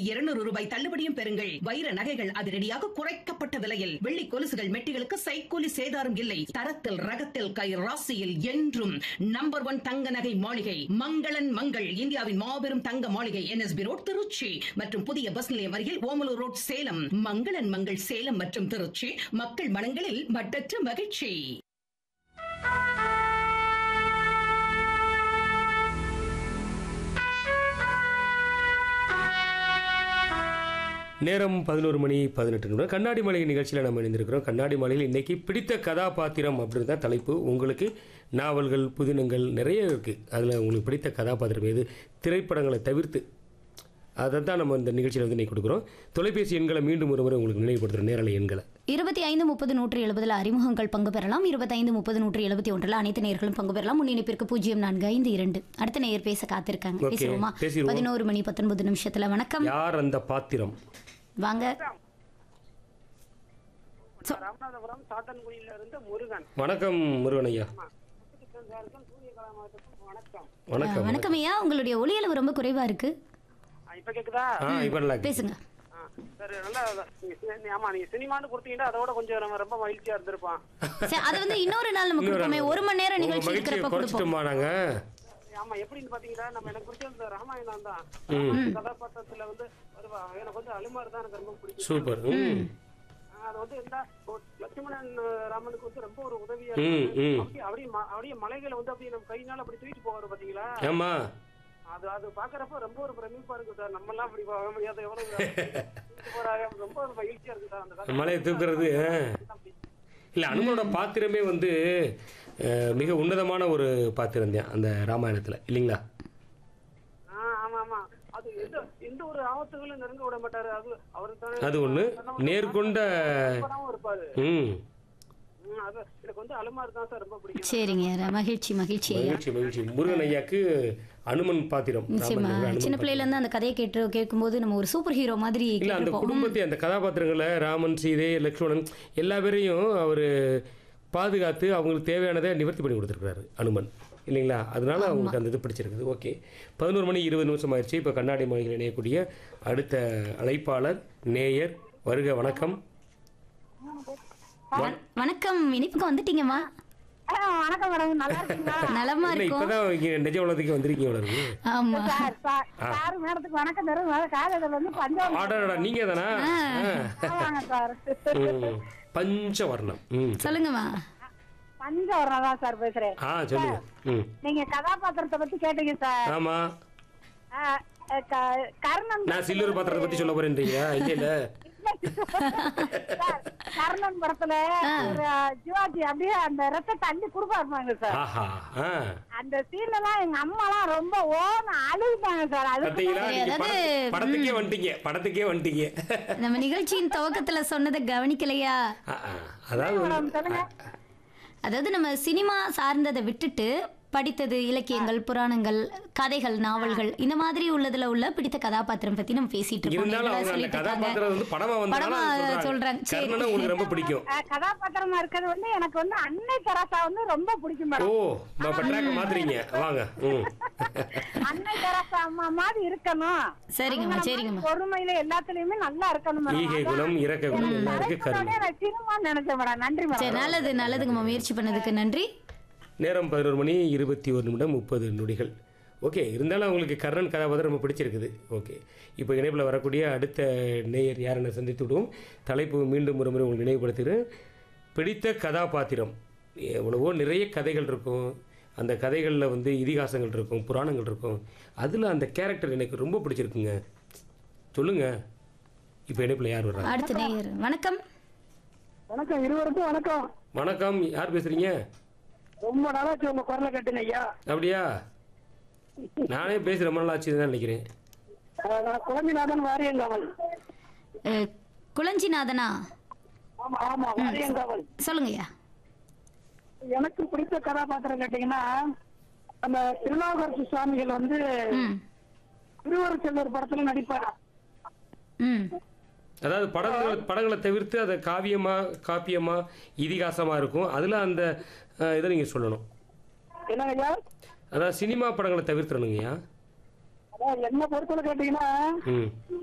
இருநூறு ரூபாய் தள்ளுபடியும் பெறுங்கள் வைர நகைகள் அதிரடியாக குறைக்கப்பட்ட விலையில் வெள்ளி கொலுசுகள் மெட்டிகளுக்கு சைக்கூலி சேதாரம் இல்லை தரத்தில் ரகத்தில் கை ராசியில் என்றும் நம்பர் ஒன் தங்க நகை மாளிகை மங்களன் மங்கள் இந்தியாவின் மாபெரும் தங்க மாளிகை என்எஸ்பி ரோட் திருச்சி மற்றும் புதிய பஸ் நிலையம் அருகில் ஓமலூர் ரோட் சேலம் மங்களன் மங்கள் சேலம் மற்றும் திருச்சி மக்கள் மனங்களில் மட்டற்ற மகிழ்ச்சி நேரம் பதினோரு மணி பதினெட்டு நிமிடம் கண்ணாடி மலை நிகழ்ச்சியில் நம்ம இணைந்திருக்கிறோம் கண்ணாடி மலையில் இன்னைக்கு பிடித்த கதாபாத்திரம் அப்படின்னு தான் தலைப்பு உங்களுக்கு நாவல்கள் புதினங்கள் நிறைய இருக்குது அதில் உங்களுக்கு பிடித்த கதாபாத்திரம் எது திரைப்படங்களை தவிர்த்து அதை தான் நம்ம இந்த நிகழ்ச்சியில் வந்து இன்னைக்கு கொடுக்குறோம் தொலைபேசி எண்களை மீண்டும் ஒரு முறை உங்களுக்கு நினைவுபடுத்துகிற நேரலை எண்களை இருபத்தி ஐந்து முப்பது நூற்றி எழுபதில் அறிமுகங்கள் பங்கு பெறலாம் இருபத்தைந்து முப்பது நூற்றி எழுபத்தி ஒன்றில் அனைத்து நேர்களும் பங்கு பெறலாம் முன்னிணைப்பிற்கு பூஜ்ஜியம் நான்கு ஐந்து இரண்டு அடுத்த நேயர் பேச காத்திருக்காங்க Okay, பேசுவோமா பேசிடுவோம். பதினோரு மணி பத்தொன்பது நிமிஷத்துல வணக்கம் யார் அந்த பாத்திரம் வாங்க ராமநாதபுரம் சாத்தன்குடியில இருந்து முருகன் வணக்கம் முருகன் ஐயா சாருக்கும் சூரிய கலாமாவட்டத்துக்கும் வணக்கம் வணக்கம் வணக்கம் ஐயா உங்களுடைய ஒளியளவு ரொம்ப குறைவா இருக்கு ஆ, இப்ப கேக்குதா ஆ இப்போ நல்லா இருக்கு. பேசுங்க ஆ, சரி நல்லா நீங்க சி- ஆமா நீங்க சினிமான்னு கொடுத்தீங்கன்னா அதோட கொஞ்சம் நம்ம ரொம்ப மகிழ்ச்சியா இருந்திருப்பான் சரி அது வந்து இன்னொரு நாள் நம்ம இன்னொரு கொடுப்போமே ஒரு மணி நேரம் உங்க நிகழ்ச்சி மகிழ்ச்சியை இருக்கிறப்ப கொடுப்போம் குறைச்சிட்டோமா நாங்கள் ஆமா எப்படின்னு பாத்தீங்கன்னா நம்ம எனக்கு பிடிச்ச இந்த ராமாயணம் தான் ராமாயண கதாபாத்திரத்துல வந்து வருவா எனக்கு வந்து அலுமார் தான் எனக்கு ரொம்ப பிடிக்கும் சூப்பர் ம் ஆ, அது வந்து இந்த ஒரு லட்சுமணன் ராமனுக்கு வந்து ரொம்ப ஒரு உதவியா ம் இருக்கும் ம் அப்படியே அப்படியே ம- அப்படியே மலைகளை வந்து அப்படியே நம்ம கையினால அப்படி தூக்கிட்டு போவாரு பாத்தீங்களா ஆமாம் அது அது பாக்குறப்ப ரொம்ப ஒரு பிரமிப்பா இருக்கு சார் நம்ம எல்லாம் அப்படி போக முடியாத எவ்வளவு தூக்கிட்டு போறாங்க ரொம்ப ஒரு மகிழ்ச்சியா இருக்கு சார் அந்த கதை. மலையை தூக்குறது ஆ. இல்லை அனுமனோட பாத்திரமே வந்து அஹ், மிக உன்னதமான ஒரு பாத்திரம் தான் அந்த ராமாயணத்தில் இல்லைங்களா ஆ, ஆமா ஆமா அது எந்த எந்த ஒரு ஆபத்துகளும் நெருங்க விட மாட்டாரு அது அவரு தானே அது ஒன்று நேர்கொண்ட நண்பனாவும் இருப்பாரு ம் ம், அது எனக்கு வந்து அலுமார் தான் சார் ரொம்ப பிடிக்கும் சரிங்க மகிழ்ச்சி மகிழ்ச்சி ஐயா மகிழ்ச்சி மகிழ்ச்சி முருகன் ஐயாக்கு அனுமன் பாத்திரம் நிச்சயமா ராமன் அனுமன் சின்ன பிள்ளையில இருந்து அந்த கதையை கேட்டு கேட்கும்போது நம்ம ஒரு சூப்பர் ஹீரோ மாதிரி இல்லை அந்த கேட்டிருப்போம் குடும்பத்தை அந்த கதாபாத்திரங்களை ராமன் சீதை லக்ஷ்மணன் எல்லா பேரையும் அவர் பாதுகாத்து அவங்களுக்கு தேவையானதை நிவர்த்தி பண்ணி கொடுத்துருக்காரு அனுமன் இல்லைங்களா அதனால அவங்களுக்கு அந்த இது பிடிச்சிருக்குது ஓகே பதினோரு மணி இருபது நிமிஷம் ஆயிடுச்சு இப்போ கண்ணாடி மொழிகள் இணையக்கூடிய அடுத்த அழைப்பாளர் நேயர் வருக வணக்கம் வணக்கம் இனிப்புக்கு வந்துட்டீங்கம்மா ஆ, வணக்கம் மேடம் நல்லா இருக்கீங்களா நலமா இல்லை இருக்கும் இப்போதான் இங்கே நிஜ உலகத்துக்கு வந்திருக்கீங்க இருக்கு ஆமா சார் சார் சார் மேடத்துக்கு வணக்கம் தரும் காலையில வந்து பஞ்சம் ஆடாடா நீங்கள் தானா ஆமாங்க சார் ம் பஞ்சவர்ணம் ம் சொல்லுங்கம்மா பஞ்சவரம் தான் சார் பேசுறேன் ஆ சொல்லுங்க ம் நீங்க கதாபாத்திரத்தை பத்தி கேட்டீங்க சார் ஆமாம் ஆ, க- கர்ணன் நான் சில்லூர் பாத்திரத்தை பற்றி சொல்ல போறேன்றீங்க இல்லை இல்லை சார், கர்ணன் படத்துல ஒரு சிவாஜி அப்படியே அந்த ரத்தத்தை அள்ளி கொடுப்பாருப்பாங்க சார் ஆஹா ஆ அந்த சீன்ல எல்லாம் எங்க அம்மா எல்லாம் ரொம்ப ஓன அழுகுதாங்க சார் அது பார்த்தீங்களா சரி, நீங்க அதாவது, படத்து- படத்துக்கே வந்துட்டீங்க படத்துக்கே வந்துட்டீங்க நம்ம நிகழ்ச்சியின் துவக்கத்துல சொன்னதை கவனிக்கலையா ஆ, ஆ. அதாவது வந்து- சொல்லுங்க அதாவது நம்ம சினிமா சார்ந்ததை விட்டுட்டு படித்தது இலக்கியங்கள் புராணங்கள் கதைகள் நாவல்கள் இந்த மாதிரி உள்ளதுல உள்ள பிடித்த கதாபாத்திரம் பத்தி நம்ம பேசிட்டு இருக்கோம் இருந்தாலும் நேர்களா அவங்க அந்த சொல்லிட்டு இருக்காங்க. கதாபாத்திரம் வந்து படமா வந்தனால படமா அது சொல்றாங்க. சரி. கர்ணனை உங்களுக்கு ரொம்ப பிடிக்கும் அஹ் கதாபாத்திரமா இருக்கிறது வந்து எனக்கு வந்து அன்னை தெரசா வந்து ரொம்ப பிடிக்கும் ஓ மேடம் இப்ப ட்ராக் மாத்துறீங்க வாங்க ம் அன்னை தெரசா அம்மா மாதிரி இருக்கணும் சரிங்கம்மா அவங்கள சரிங்கம்மா மாதிரி பொறுமையில எல்லாத்துலயுமே நல்லா இருக்கணும் மேடம் ஈகை குணம் இறக்க குணம் எல்லாம் இருக்கு கருணை நான் சினிமா நினைச்சேன் மேடம் நன்றி சரி மேடம் நல்லது நல்லதுங்கம்மா முயற்சி பண்ணதுக்கு நன்றி நேரம் பதினோரு மணி இருபத்தி ஒரு நிமிடம் முப்பது நொடிகள் ஓகே இருந்தாலும் அவங்களுக்கு கர்ணன் கதாபாத்திரம் ரொம்ப பிடிச்சிருக்குது ஓகே இப்போ இணைப்பில் வரக்கூடிய அடுத்த நேயர் யாரென சந்தித்து விடுவோம் தலைப்பு மீண்டும் ஒரு முறை உங்களுக்கு நினைவுபடுத்துகிறேன் பிடித்த கதாபாத்திரம் எவ்வளவோ நிறைய கதைகள் இருக்கும் அந்த கதைகளில் வந்து இதிகாசங்கள் இருக்கும் புராணங்கள் இருக்கும் அதில் அந்த கேரக்டர் எனக்கு ரொம்ப பிடிச்சிருக்குங்க சொல்லுங்க இப்போ இணைப்பில் யார் வர்றாங்க அடுத்த நேயர் வணக்கம் வணக்கம் இருவருக்கும் வணக்கம் வணக்கம் யார் பேசுகிறீங்க ரொம்ப நாளாச்சு உங்க குரலை கட்டுங்க ஐயா அப்படியா நானே பேசி ரொம்ப நாள் ஆச்சு தான் நினைக்கிறேன் அஹ் நான் குழம்பிநாதன் வாரியங்காவல் அஹ், குளஞ்சிநாதனா ஆமா ஆமா வாரியங்காவல் சொல்லுங்கய்யா எனக்கு பிடித்த கதாபாத்திரம் கேட்டீங்கன்னா அந்த திருநாவுக்கரசு சுவாமிகள் வந்து ம் திருவரு செல்வர் படத்துல நடிப்பாரு ம் அதாவது படங்களை படங்களை தவிர்த்து அதை காவியமா காப்பியமா இதிகாசமா இருக்கும் அதில் அந்த அஹ், இதை நீங்கள் சொல்லணும் என்னங்க ஐயா அதாவது சினிமா படங்களை தவிர்த்துறணுங்கய்யா அதான் என்ன பொறுத்தவரை கேட்டீங்கன்னா ம்